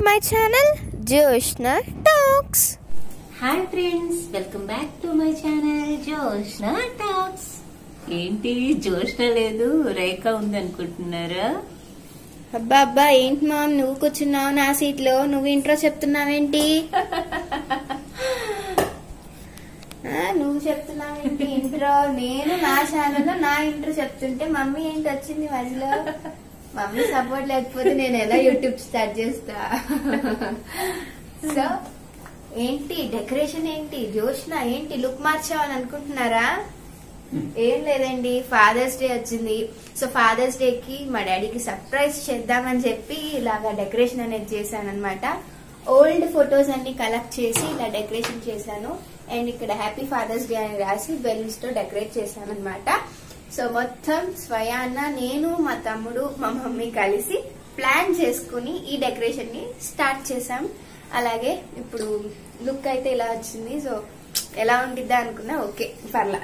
My channel Joshna talks hi friends welcome back to my channel Joshna talks ఏంటి జోష్న లేదు రేఖ ఉంది అనుకుంటున్నారా అబ్బా అబ్బా ఏంటి మామ్ నువ్వు కూర్చున్నావు నా సీట్ లో నువ్వు ఇంట్రో చెప్తున్నావేంటి ఆ, నువ్వు చెప్తున్నావేంటి ఇంట్రో నేను నా ఛానల్లో నా ఇంట్రో చెప్తుంటే మమ్మీ ఏంటి వచ్చింది మధ్యలో మమ్మీ సపోర్ట్ లేకపోతే నేను ఎలా యూట్యూబ్ స్టార్ట్ చేస్తా సో ఏంటి డెకరేషన్ ఏంటి జోష్న ఏంటి లుక్ మార్చావని అనుకుంటున్నారా ఏం లేదండి ఫాదర్స్ డే వచ్చింది సో ఫాదర్స్ డే కి మా డాడీకి సర్ప్రైజ్ చేద్దామని చెప్పి ఇలాగా డెకరేషన్ అనేది చేశాను అనమాట ఓల్డ్ ఫొటోస్ అన్ని కలెక్ట్ చేసి ఇలా డెకరేషన్ చేశాను అండ్ ఇక్కడ హ్యాపీ ఫాదర్స్ డే అని రాసి బెలూన్స్ తో డెకరేట్ చేశాను అనమాట సో మొత్తం స్వయాన నేను మా తమ్ముడు మా మమ్మీ కలిసి ప్లాన్ చేసుకుని ఈ డెకరేషన్ ని స్టార్ట్ చేశాం అలాగే ఇప్పుడు లుక్ అయితే ఇలా వచ్చింది సో ఎలా ఉండిద్దా అనుకున్నా ఓకే పర్లా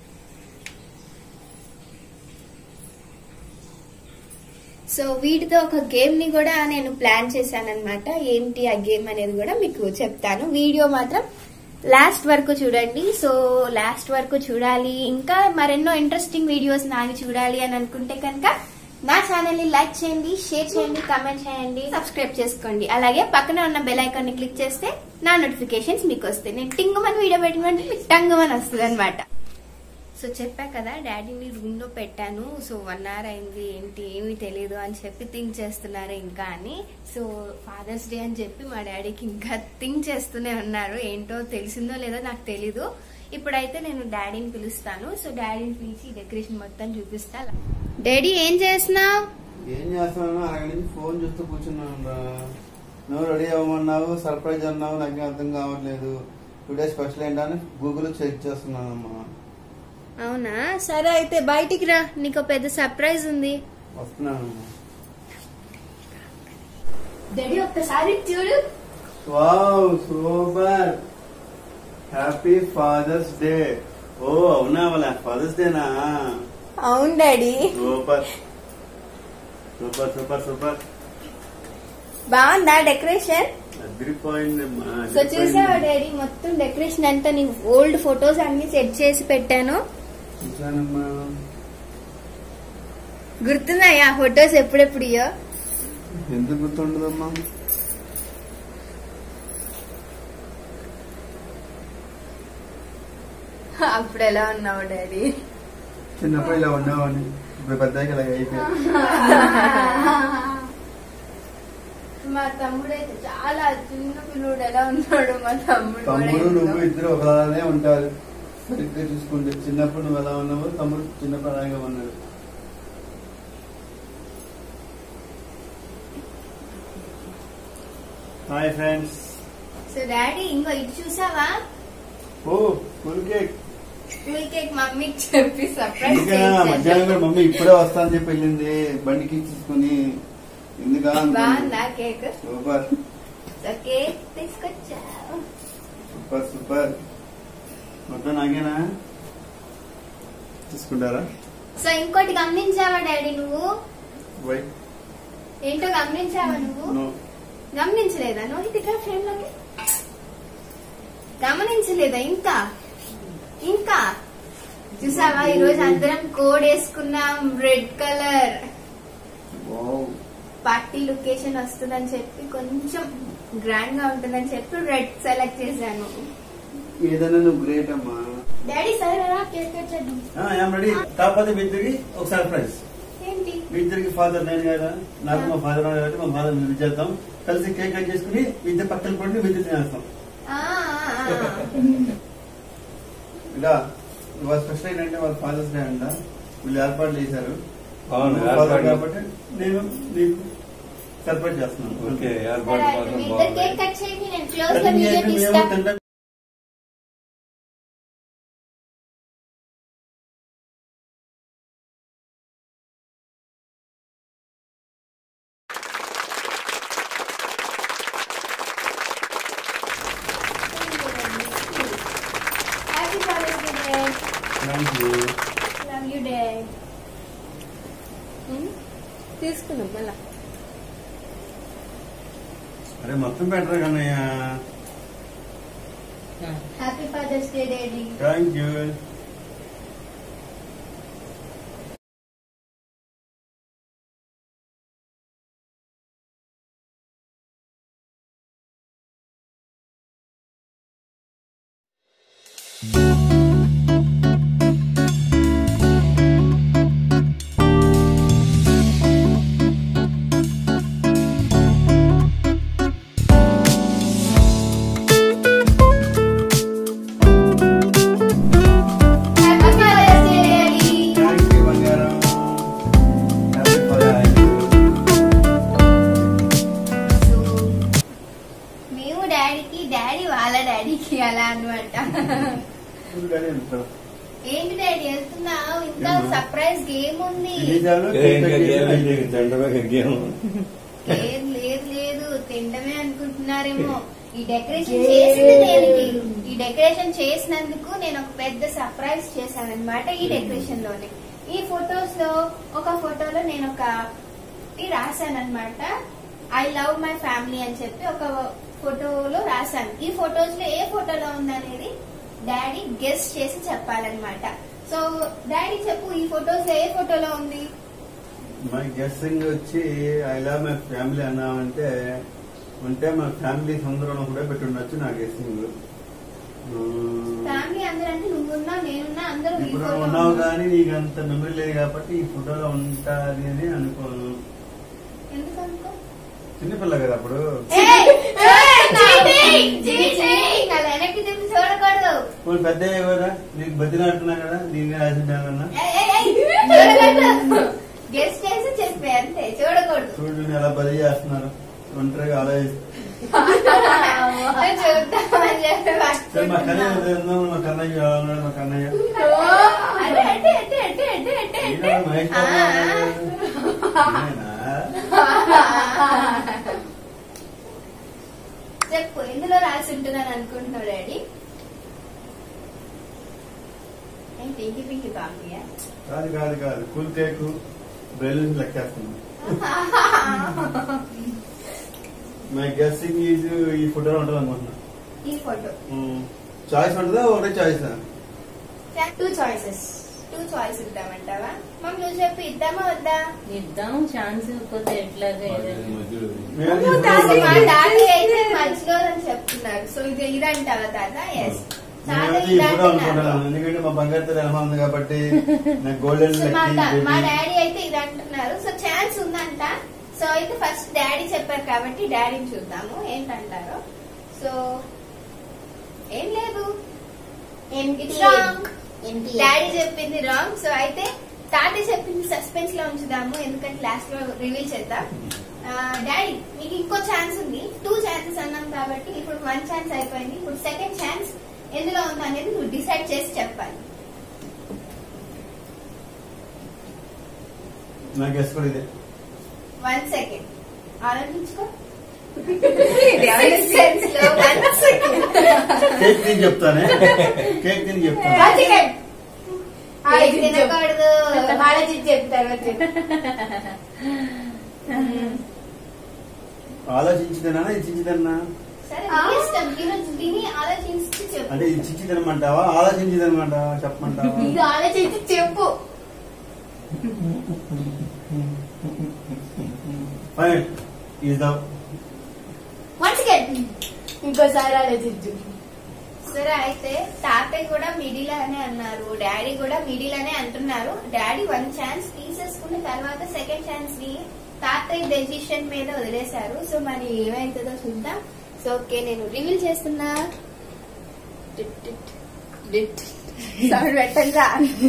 సో వీటితో ఒక గేమ్ ని కూడా నేను ప్లాన్ చేశాను అనమాట ఏంటి ఆ గేమ్ అనేది కూడా మీకు చెప్తాను వీడియో మాత్రం లాస్ట్ వరకు చూడండి సో లాస్ట్ వరకు చూడాలి ఇంకా మరెన్నో ఇంట్రెస్టింగ్ వీడియోస్ నాని చూడాలి అని అనుకుంటే కనుక నా ఛానల్ ని లైక్ చేయండి షేర్ చేయండి కమెంట్ చేయండి సబ్స్క్రైబ్ చేసుకోండి అలాగే పక్కన ఉన్న బెల్ ఐకాన్ ని క్లిక్ చేస్తే నా నోటిఫికేషన్స్ మీకు వస్తాయి నేను టింగుమని వీడియో పెట్టినట్టు మీకు టంగుమని వస్తుంది అనమాట సో చెప్పా కదా డాడీని రూమ్ లో పెట్టాను సో వన్ అవర్ అయింది ఏంటి ఏమీ తెలియదు అని చెప్పి థింక్ చేస్తున్నారు ఇంకా అని సో ఫాదర్స్ డే అని చెప్పి మా డాడీకి ఇంకా థింక్ చేస్తూనే ఉన్నారు ఏంటో తెలిసిందో లేదో నాకు తెలీదు ఇప్పుడైతే నేను డాడీని పిలుస్తాను సో డాడీని పిలిచి డెకరేషన్ మొత్తం చూపిస్తా డాడీ ఏం చేస్తున్నావు ఏం చేస్తున్నాను అక్కడి నుంచి ఫోన్ చూస్తూ కూర్చున్నాను రా నువ్వు రెడీ అవ్వమన్నావు సర్ప్రైజ్ అన్నావు నాకు అర్థం కావట్లేదు టుడే స్పెషల్ ఏంటని గూగుల్ చెక్ చేస్తున్నానమ్మా అవునా సరే అయితే బయటికి రా నీకు ఒక పెద్ద సర్ప్రైజ్ ఉంది వస్తున్నానమ్మా డాడీ ఒక్కసారి చూడు wow super happy father's day ఓ అవునా వాళ్ళ ఫాదర్స్ డేనా అవును daddy super super super super బాగుందా డెకరేషన్ అదిరిపోయిందమ్మా సో చూసావా డాడీ మొత్తం డెకరేషన్ అంతా నీకు ఓల్డ్ ఫొటోస్ అన్ని సెట్ చేసి పెట్టాను చూసానమ్మా గుర్తున్నాయా ఫొటోస్ ఎప్పుడెప్పుడు ఇయ్యో ఎందుకు గుర్తుండదమ్మా అప్పుడు ఎలా ఉన్నావు డాడీ చిన్నప్పుడు ఇలా ఉండేవాడిని ఇప్పుడు పెద్దగా ఇలా అయిపోయింది మా తమ్ముడు అయితే చాలా చిన్న పిల్లోడు ఎలా ఉన్నాడు మా తమ్ముడు కూడా తమ్ముడు నువ్వు ఇంట్లో. ఇద్దరు ఒకలానే ఉంటారు సరిగ్గా చూసుకుంటే చిన్నప్పుడు నువ్వు ఎలా ఉన్నావు తమ్ముడు చిన్నప్పుడు అలాగే ఉన్నాడు హాయ్ ఫ్రెండ్స్ సో డాడీ ఇంకో ఇటు చూసావా ఓ ఫుల్ కేక్ స్కూల్ కేక్ మమ్మీకి చెప్పి సర్ప్రైజ్ ఎందుకా మధ్యాహ్నం కూడా మమ్మీ ఇప్పుడే వస్తా అని చెప్పి వెళ్ళింది బండికి తీసుకుని ఎందుకా బాగుందా కేక్ సూపర్ సో కేక్ తీసుకొచ్చా సూపర్ సూపర్ మొత్తం నాకేనా తీసుకుంటారా సో ఇంకోటి గమనించావా డాడీ నువ్వు వై ఏంటో గమనించావా నువ్వు నో గమనించలేదా నువ్వు ఇది ఇక్కడ ఫ్రెండ్ లోకి గమనించలేదా ఇంకా ఇంకా చూసావా ఈ రోజు అందరం కోడ్ వేసుకున్నాం red colour wow party location వస్తుందని చెప్పి కొంచెం గ్రాండ్ గా ఉంటుందని చెప్పి రెడ్ సెలెక్ట్ చేశాను ఏదైనా నువ్వు గ్రేట్ అమ్మా డాడీ సరే రా కేక్ కట్ చేద్దాం ఐఎమ్ రెడీ కాకపోతే మీ ఇద్దరికి ఒక సర్ప్రైజ్ ఏంటి మీ ఇద్దరికి ఫాదర్ నేను కదా నాకు మా ఫాదర్ కాబట్టి మా ఫాదర్ విజిట్ చేద్దాం కలిసి కేక్ కట్ చేసుకుని మీ ఇద్దరు పక్కన పడి మీ ఇద్దరు తినేస్తాం ఆ, ఆ, ఆ. ఇలా ఇవాళ స్పెషల్ ఏంటంటే వాళ్ళ ఫాదర్స్ డే అంట వీళ్ళు ఏర్పాట్లు చేశారు అవును, నువ్వు father ఏర్పాట్లు. కాబట్టి నేను నీకు సర్ప్రైజ్ చేస్తున్నాను ఓకే సరే, ఏర్పాటు అయితే మాత్రం మీ ఇద్దరు కేక్ బాగుంది కట్ చేయండి నేను క్లోజ్ గా కటింగ్ వీడియో చేసి తీస్తా మేము తింటాం happy father's day dad thank you love you dad తీసుకున్నాం మళ్ళా అరే ఏ, మొత్తం పెట్టరు కన్నయ్య happy father's day daddy thank you happy father's day daddy thank you బంగారం హ్యాపీ ఫాదర్ సో మేము డాడీకి డాడీ వాళ్ళ డాడీకి అలా అన్నమాట ఏంటి డాడీ వెళ్తున్నావు ఇంకా ఏమ్మా? సర్ప్రైజ్ గేమ్ ఉంది లేదు లేదు లేదు తినడమే అనుకుంటున్నారేమో ఈ డెకరేషన్ చేసింది దేనికి ఈ డెకరేషన్ చేసినందుకు నేను ఒక పెద్ద సర్ప్రైజ్ చేశానన్నమాట ఈ డెకరేషన్ లోనే ఈ ఫొటోస్ లో ఒక ఫోటోలో నేను ఒక రాశానన్నమాట ఐ లవ్ మై ఫ్యామిలీ అని చెప్పి ఒక ఫోటోలో రాశాను ఈ ఫొటోస్ లో ఏ ఫోటోలో ఉందనేది డాడీ గెస్ట్ చేసి చెప్పాలన్నమాట సో డాడీ చెప్పు ఈ ఫొటోస్ లో ఏ ఫోటోలో ఉంది మై గెస్సింగ్ వచ్చి ఐ లవ్ మై ఫ్యామిలీ అన్నామంటే ఉంటే మన ఫ్యామిలీ అందరం కూడా పెట్టి ఉండొచ్చు నా గెస్సింగ్ ఫ్యామిలీ అందరూ అంటే నువ్వున్నా నేనున్నా అందరూ ఈ ఇప్పుడు ఫోటో ఉన్నావు ఉన్నారు. కానీ నీకు అంత మెమరీ లేదు కాబట్టి ఈ ఫోటోలో ఉంటాది అని అనుకోను ఎందుకు అనుకో చిన్నపిల్ల కదా అప్పుడు ఏయ్! ఏయ్! చీటింగ్! చీటింగ్! అలా వెనక్కి తిప్పి చూడకూడదు ఇప్పుడు పెద్ద కదా నీకు బతిలాడుతున్నా కదా దీన్ని రాసింటానన్నా ఏయ్, ఏయ్, ఏయ్! చూడకూడదు గెస్ట్ చేసి చెప్పే అంతే చూడకూడదు చూడండి ఎలా బలి చేస్తున్నారు ఒంటరిగా ఆలోచిస్తారు చూద్దామని చెప్పి సరే మా కన్నయ్య పట్టుకుంటున్నాం. ఉందాం, మా కన్నయ్య ఎలా ఉన్నాడు మా కన్నయ్య అంటే అంటే అంటే అంటే అంటే అంటే అంటే ఈయన మహేష్ బాబు ఆ. ఈయనేనా? చెప్పు ఎందులో రాసి ఉంటున్నాను అనుకుంటున్నావు డాడీ ఏం పింకి పింకి బాంబియా కాదు కాదు కాదు కూల్ కేక్ బెలూన్స్ లెక్కేస్తున్నాం మై గెస్సింగ్ ఈజ్ ఈ ఫోటోలో ఉంటుంది అనుకుంటున్నా ఈ ఫోటో చాయిస్ ఉంటుందా ఒకటే choice two choices two choice ఇద్దామంటావా మమ్మీ నువ్వు చెప్పి ఇద్దామా వద్దా ఇద్దాం ఛాన్స్ ఇవ్వకపోతే ఎట్లాగా అమ్మో, తాత, మా తాత అయితే మధ్యలో అని చెప్తున్నారు సో ఇది ఇదంటావా తాత ఎస్ తాత ఈ ఇది ఫోటో అంటున్నారు అనుకుంటున్నాను ఎందుకంటే మా బంగారు తల్లి ఎలా ఉంది కాబట్టి నాకు గోల్డెన్ సో మా డా- మా డాడీ అయితే ఇది అంటున్నారు సో ఛాన్స్ ఉందంట సో అయితే ఫస్ట్ డాడీ చెప్పారు కాబట్టి డాడీని చూద్దాము ఏంటంటారో సో ఏం లేదు It's wrong. డాడీ చెప్పింది రాంగ్ సో అయితే తాతయ్య చెప్పింది సస్పెన్స్ లో ఉంచుదాము ఎందుకంటే లాస్ట్ లో రివీల్ చేద్దాం ఆ, డాడీ మీకు ఇంకో ఛాన్స్ ఉంది టూ ఛాన్సెస్ అన్నాం కాబట్టి ఇప్పుడు వన్ ఛాన్స్ అయిపోయింది ఇప్పుడు సెకండ్ ఛాన్స్ ఎందులో ఉంది అనేది నువ్వు డిసైడ్ చేసి చెప్పాలి నా గెస్ కూడా ఇదే వన్ సెకండ్ ఆలోచించుకో Seconds లో one second. కేక్ తిని చెప్తానే కేక్ తిని చెప్తాను One second. కేక్ తినకూడదు ఆలోచించి చెప్తారు ఆలోచించిదనా ఇచ్చించిదన్నా సరే నీ ఇష్టం ఈరోజు విని ఆలోచించి చెప్పు అంటే ఇచ్చి తినమంటావా ఆలోచించిదనమంటావా చెప్పమంటావా ఇది ఆలోచించి చెప్పు fine is the one second ఇంకోసారి ఆలోచించు సరే అయితే తాతయ్య కూడా మిడిల్ అనే అన్నారు డాడీ కూడా మిడిల్ అనే అంటున్నారు డాడీ వన్ ఛాన్స్ తీసేసుకున్న తర్వాత సెకండ్ ఛాన్స్ ని తాతయ్య డెసిషన్ మీద వదిలేశారు సో మరి ఏమైతుందో చూద్దాం సో ఓకే నేను రివీల్ చేస్తున్నా సౌండ్ పెట్టంగా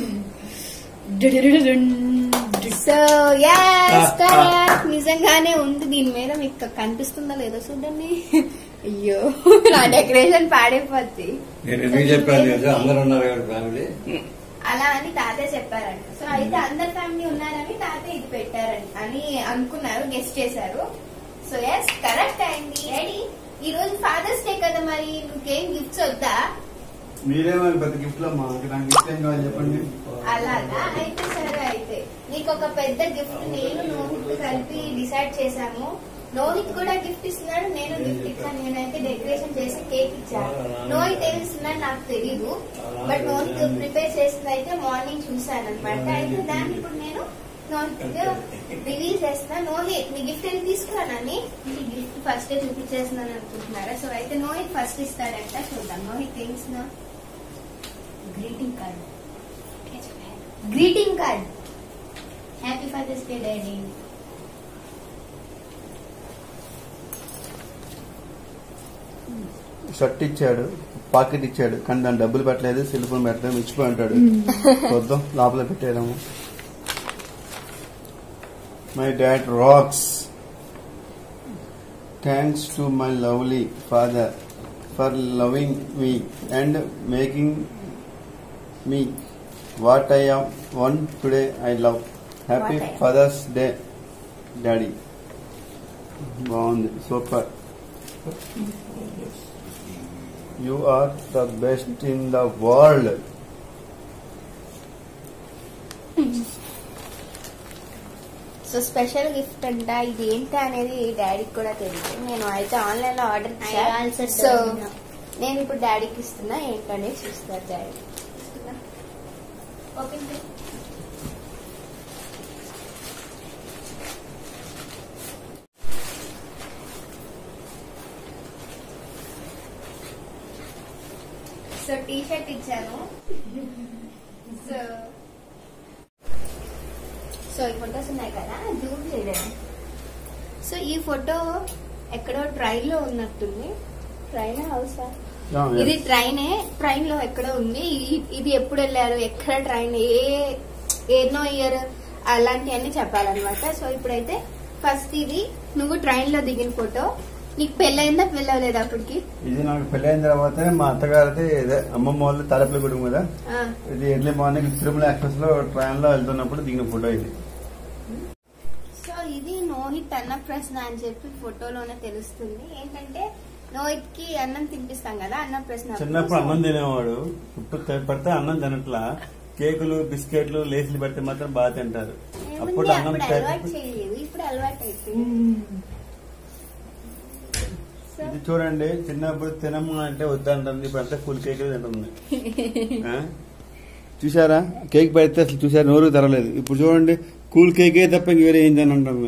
సో yes, correct. నిజంగానే ఉంది దీని మీద మీకు కనిపిస్తుందా లేదో చూడండి అయ్యో నా డెకరేషన్ పాడైపోద్ది నేను ఎందుకు చెప్పాను తెలుసా అందరు ఉన్నారు కదా ఫ్యామిలీ అలా అని తాతయ్య చెప్పారంట సో అయితే అందరి ఫ్యామిలీ ఉన్నారని తాతయ్య ఇది పెట్టారని అని అనుకున్నారు గెస్ట్ చేశారు సో ఎస్ కరెక్ట్ అయింది రెడీ ఈ రోజు ఫాదర్స్ డే కదా మరి నువ్వేం గిఫ్ట్స్ వద్దా మీరేమో పెద్ద గిఫ్ట్ లో మాకు నాకు గిఫ్ట్ ఏం కావాలి చెప్పండి అలాగా అయితే సరే అయితే నీకు ఒక పెద్ద గిఫ్ట్ నేను నువ్వు కలిపి డిసైడ్ చేశాము నోహిత్ కూడా గిఫ్ట్ ఇస్తున్నాడు నేను గిఫ్ట్ ఇచ్చాను నేనైతే డెకరేషన్ చేసి కేక్ ఇచ్చాను నోహిత్ ఏమి ఇస్తున్నాడు నాకు తెలియదు బట్ నోహిత్ ప్రిపేర్ చేసింది అయితే మార్నింగ్ చూసాను అనమాట అయితే దాన్ని ఇప్పుడు నేను నోహిత్ రివీల్ చేస్తున్నా నోహిత్ నీ గిఫ్ట్ వెళ్ళి తీసుకురానని నీ గిఫ్ట్ ఫస్ట్ చూపించేస్తున్నాను అనుకుంటున్నారా సో అయితే నోహిత్ ఫస్ట్ ఇస్తాడంట చూద్దాం నోహిత్ ఏం ఇస్తున్నా greeting card greeting card happy father's day daddy shirt ఇచ్చాడు పాకెట్ ఇచ్చాడు కానీ దాని డబ్బులు పెట్టలేదు సెల్ ఫోన్ పెట్టలేదు ఇచ్చిపోయి ఉంటాడు వద్దాం లోపల పెట్టేయడము my dad rocks thanks to my lovely father for loving me and making me what I am one today I love happy What I am. Father's day daddy బాగుంది super you are the best in the world so special gift అంట ఇది ఏంటి అనేది డాడీకి కూడా తెలియదు నేను అయితే ఆన్లైన్ లో ఆర్డర్ I also ఇచ్చా don't సో know. నేను ఇప్పుడు డాడీకి ఇస్తున్నా ఏంటనేది చూస్తారు daddy okay so T shirt ఇచ్చాను సో సో ఈ ఫొటోస్ ఉన్నాయి కదా జూమ్ చేయడం సో ఈ ఫోటో ఎక్కడో ట్రైన్ లో ఉన్నట్టుంది ట్రైన్ హౌసా ఇది ట్రైనే ట్రైన్ లో ఎక్కడో ఉంది ఈ- ఇది ఎప్పుడు వెళ్ళారు ఎక్కడ ట్రైన్ ఏ ఎన్నో ఇయర్ అలాంటివన్నీ చెప్పాలన్నమాట సో ఇప్పుడైతే ఫస్ట్ ఇది నువ్వు ట్రైన్ లో దిగిన ఫోటో నీకు పెళ్ళయిందా పెళ్ళవలేదు అప్పటికి ఇది నాకు పెళ్ళైన తర్వాత మా అత్తగారిది ఇదే అమ్మమ్మ వాళ్ళు తాడపల్లి కుటుంబం కదా ఆ, ఇది ఎర్లీ మార్నింగ్ తిరుమల ఎక్స్ప్రెస్ లో ట్రైన్ లో వెళ్తున్నప్పుడు దిగిన ఫోటో ఇది సో ఇది నోహిత్ అన్న ప్రశ్న అని చెప్పి ఫోటోలోనే తెలుస్తుంది ఏంటంటే నోహిత్ కి అన్నం తినిపిస్తాం కదా అన్న ప్రశ్న చిన్నప్పుడు అన్నం తినేవాడు ఇప్పుడు పడితే అన్నం తినట్లా కేకులు బిస్కెట్లు లేసులు పెడితే మాత్రం బాగా తింటారు అప్పుడు అన్నం అప్పుడు అలవాటు తింటే- చేయలేదు ఇప్పుడు అలవాటు అయిపోయింది సో ఇది చూడండి చిన్నప్పుడు తినమ్మా అంటే వద్దంటుంది ఇప్పుడు అంతా ఫుల్ కేకులు తింటుంది ఆ? చూసారా కేక్ పెడితే అసలు చూసారా నోరు తెరలేదు ఇప్పుడు చూడండి కూల్ కేకే తప్ప ఇంక వేరే ఏం తినంటుంది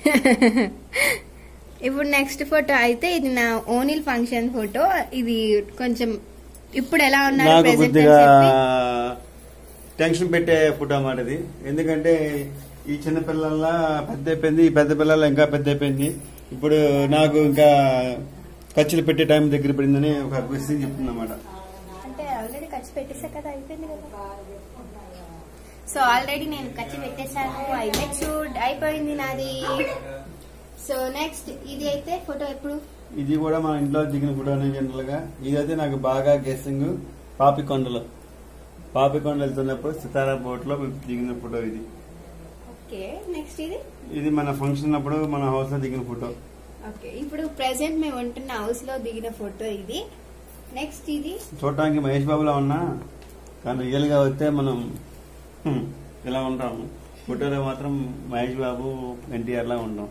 ఇప్పుడు నెక్స్ట్ ఫోటో అయితే ఇది నా ఓనిల్ ఫంక్షన్ ఫోటో ఇది కొంచెం ఇప్పుడు ఎలా ఉన్నారు నాకు present అని కొద్దిగా చెప్పి. టెన్షన్ పెట్టే ఫోటో అన్నమాట ఇది ఎందుకంటే ఈ చిన్న పిల్లల పెద్ద అయిపోయింది ఈ పెద్ద పిల్లల ఇంకా పెద్ద అయిపోయింది ఇప్పుడు నాకు ఇంకా ఖర్చులు పెట్టే టైం దగ్గర పడిందని ఒక విషయం చెప్తుందన్నమాట అంటే ఆల్రెడీ ఖర్చు పెట్టేసా కదా అయిపోయింది కదా సో ఆల్రెడీ నేను ఖర్చు పెట్టేశాను ఐమెట్ షూట్ అయిపోయింది నాది సో నెక్స్ట్ ఇది అయితే ఫోటో ఎప్పుడు ఇది కూడా మన ఇంట్లో దిగిన ఫోటోనే జనరల్ గా ఇదైతే నాకు బాగా గెస్సింగ్ పాపికొండలో పాపికొండ వెళ్తున్నప్పుడు సితారా బోట్ లో దిగిన ఫోటో ఇది ఓకే నెక్స్ట్ ఇది ఇది మన ఫంక్షన్ అప్పుడు మన హౌస్ లో దిగిన ఫోటో ఓకే ఇప్పుడు ప్రెసెంట్ మేము ఉంటున్న హౌస్ లో దిగిన ఫోటో ఇది నెక్స్ట్ ఇది చూడటానికి మహేష్ బాబులా ఉన్నా కానీ రియల్ గా వస్తే మనం హ్మ్, ఇలా ఉంటాం ఫోటోలో మాత్రం మహేష్ బాబు ఎన్టీఆర్ లా ఉంటాం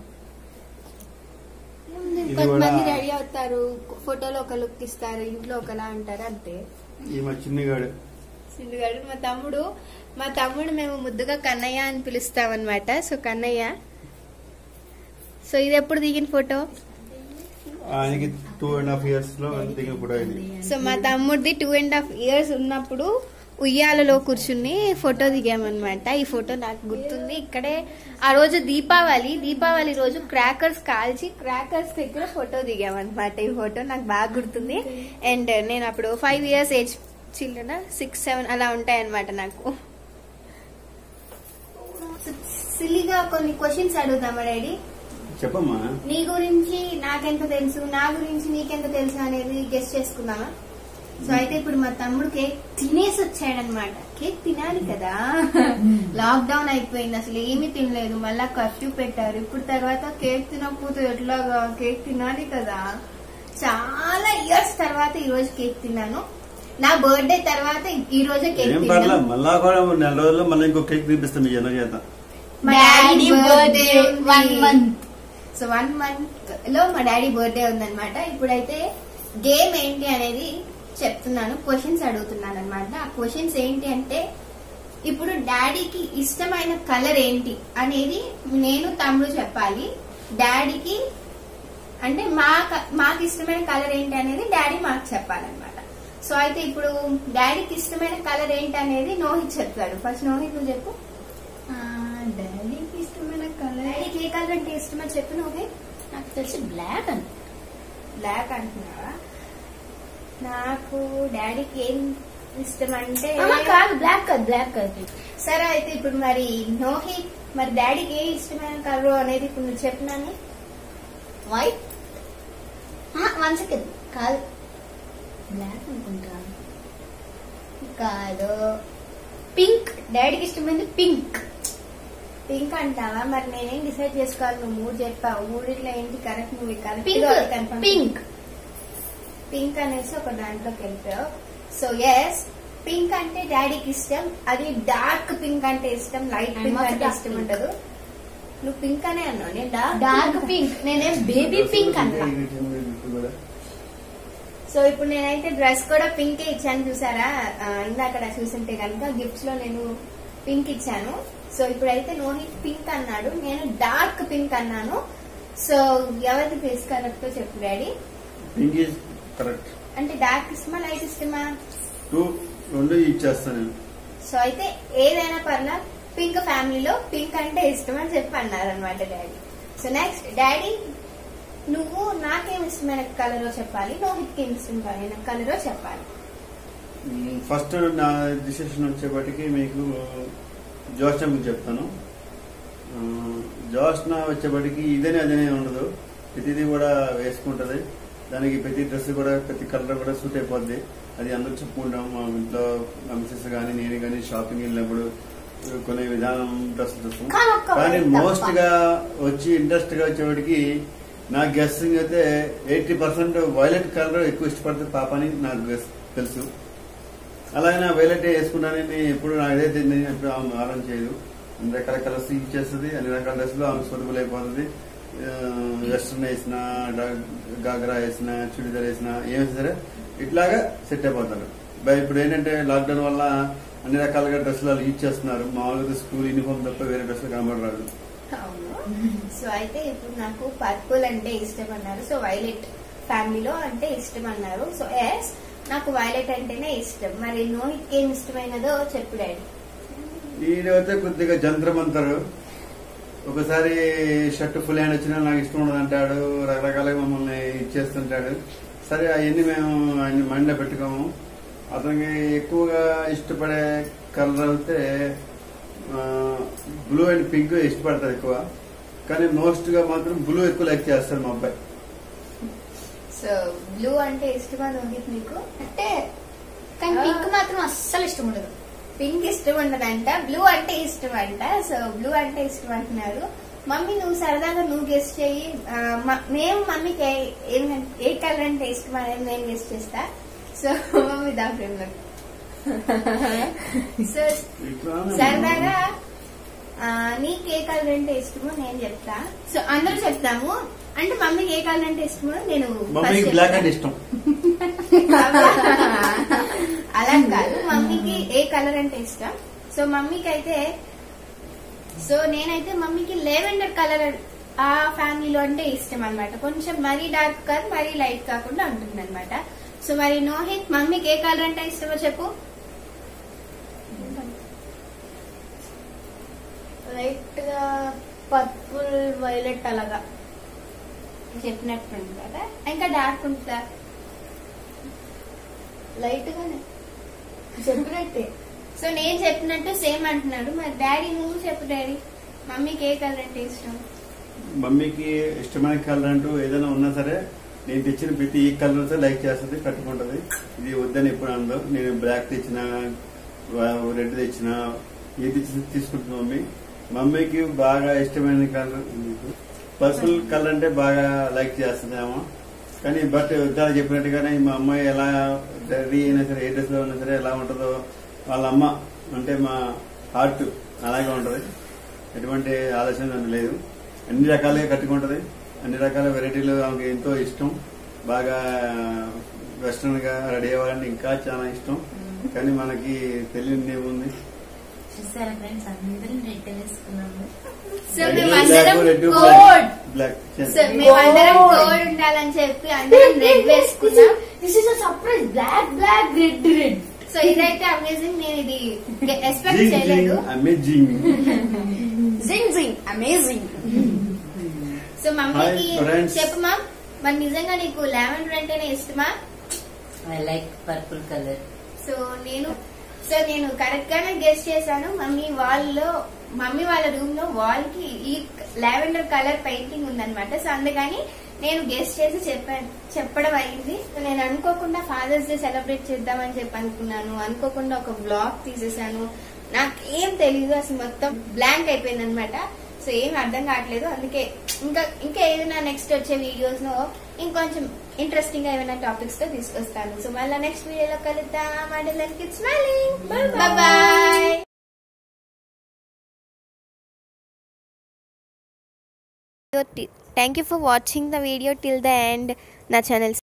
ఇది కొంతమంది కూడా- రెడీ అవుతారు ఫోటోలో ఒక లుక్ ఇస్తారు ఇంట్లో ఒకలా అంటారు అంతే ఈ మా చిన్నగాడు సింధుగాడు మా తమ్ముడు మా తమ్ముడు మేము ముద్దుగా కన్నయ్య అని పిలుస్తామన్నమాట సో కన్నయ్య సో ఇది ఎప్పుడు దిగిన ఫోటో ఆయనకి టూ అండ్ హాఫ్ ఇయర్స్ లో దిగిన ఫోటో ఇది సో మా తమ్ముడిది టూ అండ్ హాఫ్ ఇయర్స్ ఉన్నప్పుడు ఉయ్యాలలో కూర్చుని ఫోటో దిగామన్నమాట ఈ ఫోటో నాకు గుర్తుంది ఇక్కడే ఆ రోజు దీపావళి దీపావళి రోజు క్రాకర్స్ కాల్చి క్రాకర్స్ దగ్గర ఫోటో దిగామన్నమాట ఈ ఫోటో నాకు బాగా గుర్తుంది అండ్ నేను అప్పుడు five years age children six seven అలా ఉంటాయన్నమాట నాకు సిల్లిగా కొన్ని క్వశ్చన్స్ అడుగుదామా డాడీ చెప్పమ్మా నీ గురించి నాకెంత తెలుసు నా గురించి నీకెంత తెలుసు అనేది గెస్ట్ చేసుకుందామా సో అయితే ఇప్పుడు మా తమ్ముడు కేక్ తినేసి వచ్చాడనమాట కేక్ తినాలి కదా లాక్ డౌన్ అయిపోయింది అసలు ఏమీ తినలేదు మళ్ళా కర్ఫ్యూ పెట్టారు ఇప్పుడు తర్వాత కేక్ తినకపోతే ఎట్లాగా కేక్ తినాలి కదా చాలా ఇయర్స్ తర్వాత ఈ రోజు కేక్ తిన్నాను నా బర్త్డే తర్వాత ఈ రోజే కేక్ ఏం పర్లేదు తిన్నాను మళ్ళా కూడా నెల రోజుల్లో మళ్ళీ ఇంకో కేక్ తీపిస్తాం మీ జనం చేత మా daddy birthday one month so one month లో మా డాడీ బర్త్డే ఉందన్నమాట ఇప్పుడైతే గేమ్ ఏంటి అనేది చెప్తున్నాను క్వశ్చన్స్ అడుగుతున్నాను అనమాట ఆ క్వశ్చన్స్ ఏంటి అంటే ఇప్పుడు డాడీకి ఇష్టమైన కలర్ ఏంటి అనేది నేను తమ్ముడు చెప్పాలి డాడీకి అంటే మా క- మాకు ఇష్టమైన కలర్ ఏంటి అనేది డాడీ మాకు చెప్పాలన్నమాట సో అయితే ఇప్పుడు డాడీకి ఇష్టమైన కలర్ ఏంటి అనేది నోహిత్ చెప్తాడు ఫస్ట్ నోహిత్ నువ్వు చెప్పు డాడీకి ఇష్టమైన కలర్ డాడీకి ఏ కలర్ అంటే ఇష్టమో చెప్పు నోహిత్ నాకు తెలిసి బ్లాక్ అని బ్లాక్ అంటున్నావా నాకు డాడీకి ఏం ఇష్టం అంటే కాదు బ్లాక్ కాదు బ్లాక్ కాదు సరే అయితే ఇప్పుడు మరి నోహిత్ మరి డాడీకి ఏ ఇష్టమైన కలర్ అనేది ఇప్పుడు నువ్వు చెప్పినాను వైట్ వన్ సెకండ్ కాదు బ్లాక్ అనుకుంటా కాదు పింక్ డాడీకి ఇష్టమైంది పింక్ పింక్ అంటావా మరి నేనేం డిసైడ్ చేసుకోవాలి నువ్వు మూడు చెప్పావు మూడిట్లో ఏంటి కరెక్ట్ నువ్వు పింక్ కరెక్ట్ పింక్ పింక్ అనేసి ఒక దాంట్లోకి వెళ్ళిపోయావు సో ఎస్ పింక్ అంటే డాడీకి ఇష్టం అది డార్క్ పింక్ అంటే ఇష్టం లైట్ I'm పింక్ also అంటే dark ఇష్టం pink. ఉండదు నువ్వు పింక్ అనే అన్నావు నేను డార్క్ డార్క్ పింక్ నేనేం బేబీ పింక్ అంటా సో ఇప్పుడు నేనైతే డ్రెస్ కూడా పింకే ఇచ్చాను చూసారా ఆ, ఇందాక చూసింటే కనుక గిఫ్ట్స్ లో నేను పింక్ ఇచ్చాను సో ఇప్పుడైతే నోహిత్ పింక్ అన్నాడు నేను డార్క్ పింక్ అన్నాను సో ఎవరికి ఫేస్ కరెక్ట్ చెప్పు డాడీ పింక్ ఈజ్ కరెక్ట్ అంటే డార్క్ ఇష్టమా లైట్ ఇష్టమా టూ రెండు ఇచ్చేస్తాను నేను సో అయితే ఏదైనా పర్లా పింక్ ఫ్యామిలీలో పింక్ అంటే ఇష్టం అని చెప్పి అన్నారు అనమాట డాడీ సో నెక్స్ట్ డాడీ నువ్వు నాకేం ఇష్టమైన కలరో చెప్పాలి నోహిత్కి ఏం ఇష్టమైన కలరో చెప్పాలి ఫస్ట్ నా డిసిషన్ వచ్చేపటికి మీకు జోష్న గురించి చెప్తాను ఆ, జోష్న వచ్చేపటికి ఇదేనే అదేనే ఉండదు ప్రతిదీ కూడా వేసుకుంటది దానికి ప్రతి డ్రెస్ కూడా ప్రతి కలర్ కూడా సూట్ అయిపోద్ది అది అందరూ చెప్పుకుంటాం మా ఇంట్లో మా మిసెస్ కానీ నేను కానీ షాపింగ్ వెళ్ళినప్పుడు కొనే విధానం డ్రెస్ చూస్తాం కానీ ఒక్క కానీ తప్ప. మోస్ట్ గా వచ్చి ఇంట్రెస్ట్ గా వచ్చేవాడికి నా గెస్సింగ్ అయితే ఎయిటీ పర్సెంట్ వైలెట్ కలర్ ఎక్కువ ఇష్టపడుతుంది పాప అని నాకు guess తెలుసు అలాగే నా వైలెట్ వేసుకున్నానని ఎప్పుడు నాకు ఏదైతే నేను ఎప్పుడు ఆమె ఆలోచన చేయదు అన్ని రకాల కలర్స్ ఇచ్చేస్తుంది అన్ని రకాల డ్రెస్సులు ఆమె సూటబుల్ అయిపోతుంది వెస్ట్రన్ వేసిన గాగ్రా వేసిన చుడిదార్ వేసిన ఏం సరే ఇట్లాగా సెట్ అయిపోతారు బై ఇప్పుడు ఏంటంటే లాక్డౌన్ వల్ల అన్ని రకాలుగా డ్రెస్సులు వాళ్ళు యూజ్ చేస్తున్నారు మామూలుగా స్కూల్ యూనిఫామ్ తప్ప వేరే డ్రెస్సులు కనబడరాదు అవును సో అయితే ఇప్పుడు నాకు పర్పుల్ అంటే ఇష్టం అన్నారు సో వైలెట్ ఫ్యామిలీలో అంటే ఇష్టం అన్నారు సో ఎస్ నాకు వైలెట్ అంటేనే ఇష్టం మరి నోహిత్ ఏం ఇష్టమైనదో చెప్పు డాడీ ఈడైతే కొద్దిగా జంత్రమంతరు ఒకసారి షర్ట్ ఫుల్ హ్యాండ్ వచ్చినా నాకు ఇష్టం ఉండదు అంటాడు రకరకాలుగా మమ్మల్ని ఇచ్చేస్తుంటాడు సరే అవన్నీ మేము ఆయన మైండ్లో పెట్టుకోము అతనికి ఎక్కువగా ఇష్టపడే కలర్ అయితే బ్లూ అండ్ పింక్ ఇష్టపడతారు ఎక్కువ కానీ మోస్ట్ గా మాత్రం బ్లూ ఎక్కువ లైక్ చేస్తారు మా అబ్బాయి సో బ్లూ అంటే ఇష్టమా నోహిత్ నీకు అంటే కానీ పింక్ మాత్రం అస్సలు ఇష్టం ఉండదు పింక్ ఇష్టం ఉండదంట బ్లూ అంటే ఇష్టం అంట సో బ్లూ అంటే ఇష్టం అంటున్నారు మమ్మీ నువ్వు సరదాగా నువ్వు గెస్ట్ చెయ్యి ఆ, మ- మేము మమ్మీకి ఏ- ఏం ఏ కలర్ అంటే ఇష్టం అనేది నేను గెస్ట్ చేస్తా సో మమ్మీ దా ఫ్రేమ్ లో సో ఇట్లా సరదాగా ఆ, నీకు ఏ కలర్ అంటే ఇష్టమో నేను చెప్తా సో అందరూ చెప్తాము అంటే మమ్మీకి ఏ కలర్ అంటే ఇష్టమో నేను మమ్మీకి first బ్లాక్ చెప్తా. అంటే ఇష్టం అలా కాదు మమ్మీకి ఏ కలర్ అంటే ఇష్టం సో మమ్మీకి అయితే సో నేనైతే మమ్మీకి లెవెండర్ కలర్ ఆ ఫ్యామిలీలో అంటే ఇష్టం అన్నమాట కొంచెం మరీ డార్క్ కాదు మరీ లైట్ కాకుండా ఉంటుంది అనమాట సో మరి నోహిత్ మమ్మీకి ఏ కలర్ అంటే ఇష్టమో చెప్పు లైట్ గా పర్పుల్ వైలెట్ అలాగా చెప్పినట్టుంది కదా ఇంకా డార్క్ ఉంటుందా లైట్ గానే చెప్పినట్టే సో నేను చెప్పినట్టు సేమ్ అంటున్నాడు మరి డాడీ నువ్వు చెప్పు డాడీ మమ్మీకి ఏ కలర్ అంటే ఇష్టం మమ్మీకి ఇష్టమైన కలర్ అంటూ ఏదైనా ఉన్నా సరే నేను తెచ్చిన ప్రతి ఈ కలర్ లైక్ చేస్తుంది కట్టుకుంటది ఇది వద్దని ఎప్పుడు అందం నేను బ్లాక్ తెచ్చిన రెడ్ తెచ్చిన ఏది తెచ్చిన తీసుకుంటుంది మమ్మీ మమ్మీకి బాగా ఇష్టమైన కలర్ పర్పుల్ కలర్ అంటే బాగా లైక్ చేస్తుంది ఆమె కానీ బట్ వద్దా చెప్పినట్టుగానే మా అమ్మాయి ఎలా రెడీ అయినా సరే ఏ డ్రెస్ లో ఉన్నా సరే ఎలా ఉంటుందో వాళ్ళ అమ్మ అంటే మా హార్ట్ అలాగే ఉంటది ఎటువంటి ఆలోచన నాకు లేదు అన్ని రకాలుగా కట్టుకుంటది అన్ని రకాల వెరైటీలు ఆమెకి ఎంతో ఇష్టం బాగా వెస్ట్రన్ గా రెడీ అవ్వాలని ఇంకా చాలా ఇష్టం కానీ మనకి తెలియని ఏముంది చూసారా ఫ్రెండ్స్ అందరం రెడ్ వేసుకున్నాము సో మేమందరం రెడ్ కోడ్ బ్లాక్ సో మేమందరం కోడ్ ఉండాలని చెప్పి అందరం రెడ్ వేసుకున్నాం this is surprise black black red red so ఇదైతే అమేజింగ్ నేను ఇది ఎక్స్పెక్ట్ చేయలేదు amazing zing zing amazing so మమ్మీకి Hi, friends. చెప్పు మా మరి నిజంగా నీకు లెవెండర్ అంటేనే ఇష్టమా I like purple colour so నేను సో నేను కరెక్ట్ గానే గెస్ట్ చేశాను మమ్మీ వాళ్ళలో మమ్మీ వాళ్ళ రూమ్ లో వాల్ కి ఈ లావెండర్ కలర్ పెయింటింగ్ ఉందన్నమాట సో అందుకని నేను గెస్ట్ చేసి చెప్పాను చెప్పడం అయింది సో నేను అనుకోకుండా ఫాదర్స్ డే సెలబ్రేట్ చేద్దామని చెప్పి అనుకున్నాను అనుకోకుండా ఒక బ్లాగ్ తీసేసాను నాకు ఏం తెలియదు అసలు మొత్తం బ్లాంక్ అయిపోయింది అనమాట సో ఏం అర్థం కావట్లేదు అందుకే ఇంకా ఇంకా ఏదైనా నెక్స్ట్ వచ్చే వీడియోస్ లో ఇంకొంచెం ఇంట్రెస్టింగ్ గా ఏమైనా టాపిక్స్ తో తీసుకొస్తాను సో మళ్ళీ నెక్స్ట్ వీడియోలో కలుద్దాం అంటే smiling bye thank you for watching the video till the end నా ఛానల్